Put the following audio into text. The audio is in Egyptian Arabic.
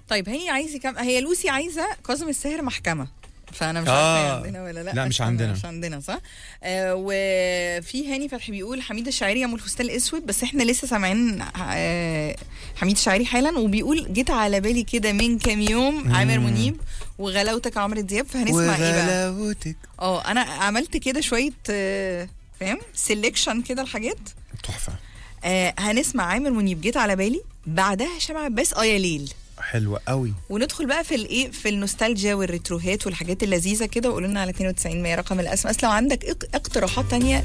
طيب هي عايزه كم هي لوسي عايزه كاظم الساهر محكمه فانا مش آه. عارفه عندنا ولا لا لا، مش استنى، عندنا. مش عندنا صح آه وفي هاني فتحي بيقول حميد الشاعري ام الفستان الاسود بس احنا لسه سامعين آه حميد الشاعري حالا وبيقول جيت على بالي كده من كام يوم عامر منيب وغلاوتك عمرو دياب فهنسمع ايه بقى وغلاوتك اه انا عملت كده شويه آه فاهم سيلكشن كده الحاجات تحفه آه هنسمع عامر منيب جيت على بالي بعدها هشام عباس اه يا ليل حلوه قوي وندخل بقى في الايه في النوستالجيا والريتروهات والحاجات اللذيذه كده وقولوا لنا على 92 100 رقم الاسم لو عندك اق- اقتراحات تانية